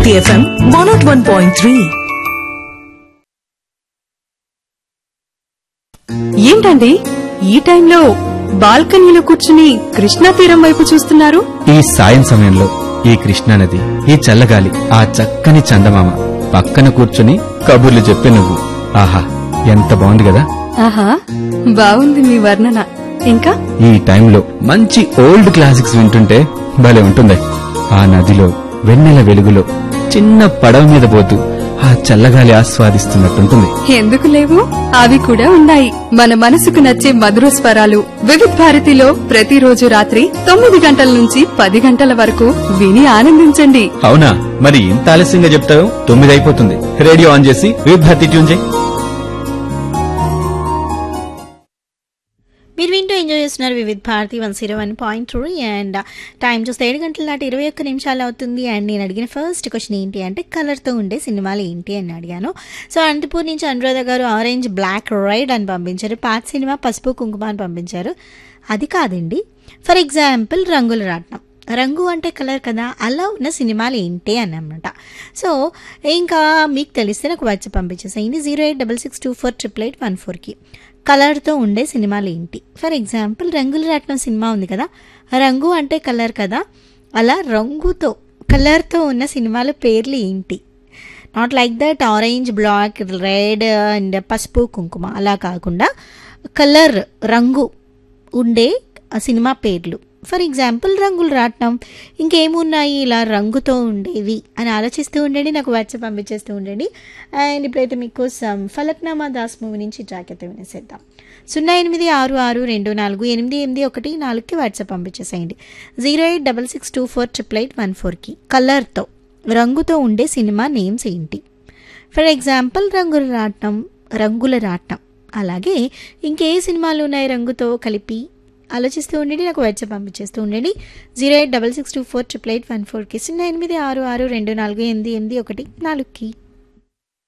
శక్తి FM one nought one point three ఏంటండి ఈ టైంలో బాల్కనీలో కూర్చుని కృష్ణా తీరం వైపు చూస్తున్నారు ఈ సాయం సమయంలో ఈ కృష్ణానది ఈ చల్లగాలి ఆ చక్కని చందమామ పక్కన కూర్చుని కబుర్లు చెప్పే నువ్వు ఆహా ఎంత బాగుంది కదా ఆహా బాగుంది మీ వర్ణన ఇంకా ఈ టైంలో మంచి ఓల్డ్ క్లాసిక్స్ వింటుంటే భలే ఉంటుంది ఆ నదిలో వెన్నెల వెలుగులో చిన్న పడవ మీద పోతూ ఆ చల్లగాలి ఆస్వాదిస్తున్నట్టుంటుంది ఎందుకు లేవు అవి కూడా ఉన్నాయి మన మనసుకు నచ్చే మధుర స్వరాలు వివిధ్ భారతిలో ప్రతిరోజు రాత్రి తొమ్మిది గంటల నుంచి పది గంటల వరకు విని ఆనందించండి అవునా మరి ఇంత ఆలస్యంగా చెప్తావు తొమ్మిది అయిపోతుంది రేడియో ఆన్ చేసి విభ్రతి ట్యూన్ చేయి మీరు వింటూ ఎంజాయ్ చేస్తున్నారు Vividh Bharati one zero one point two and time చూస్తే ఏడు గంటల నాటి ఇరవై ఒక్క నిమిషాలు అవుతుంది అండ్ నేను అడిగిన ఫస్ట్ క్వశ్చన్ ఏంటి అంటే కలర్తో ఉండే సినిమాలు ఏంటి అని అడిగాను సో అనంతపూర్ నుంచి అనురాధ గారు ఆరెంజ్ బ్లాక్ రెడ్ అని పంపించారు పాత సినిమా పసుపు కుంకుమ అని పంపించారు అది కాదండి ఫర్ ఎగ్జాంపుల్ రంగుల రాట్నం రంగు అంటే కలర్ కదా అలా ఉన్న సినిమాలు ఏంటి అని అనమాట సో ఇంకా మీకు తెలిస్తే నాకు వచ్చి పంపించేసేయండి zero eight double six two four triple eight one ఫోర్కి కలర్తో ఉండే సినిమాలు ఏంటి ఫర్ ఎగ్జాంపుల్ రంగుల రాట్నం సినిమా ఉంది కదా రంగు అంటే కలర్ కదా అలా రంగుతో కలర్తో ఉన్న సినిమాల పేర్లు ఏంటి not like that orange black red and పసుపు కుంకుమ అలా కాకుండా కలర్ రంగు ఉండే ఆ సినిమా పేర్లు ఫర్ ఎగ్జాంపుల్ రంగులు రాట్నం ఇంకేమున్నాయి ఇలా రంగుతో ఉండేవి అని ఆలోచిస్తూ ఉండండి నాకు వాట్సాప్ పంపించేస్తూ ఉండండి అండ్ ఇప్పుడైతే మీకోసం ఫలక్నామా దాస్ మూవీ నుంచి జాకెట్ వినేసేద్దాం సున్నా ఎనిమిది ఆరు ఆరు రెండు నాలుగు ఎనిమిది ఎనిమిది ఒకటి నాలుగుకి వాట్సాప్ పంపించేసేయండి zero eight double six two four triple eight one ఫోర్కి కలర్తో రంగుతో ఉండే సినిమా నేమ్స్ ఏంటి ఫర్ ఎగ్జాంపుల్ రంగుల రాట్నం రంగుల రాట్నం అలాగే ఇంకే సినిమాలు ఉన్నాయి రంగుతో కలిపి ఆలోచిస్తూ ఉండండి నాకు వాట్సాప్ పంపించేస్తూ ఉండండి zero eight double six two four triple eight one ఫోర్కి సున్నా ఎనిమిది ఆరు ఆరు రెండు నాలుగు ఎనిమిది ఎనిమిది ఒకటి నాలుగుకి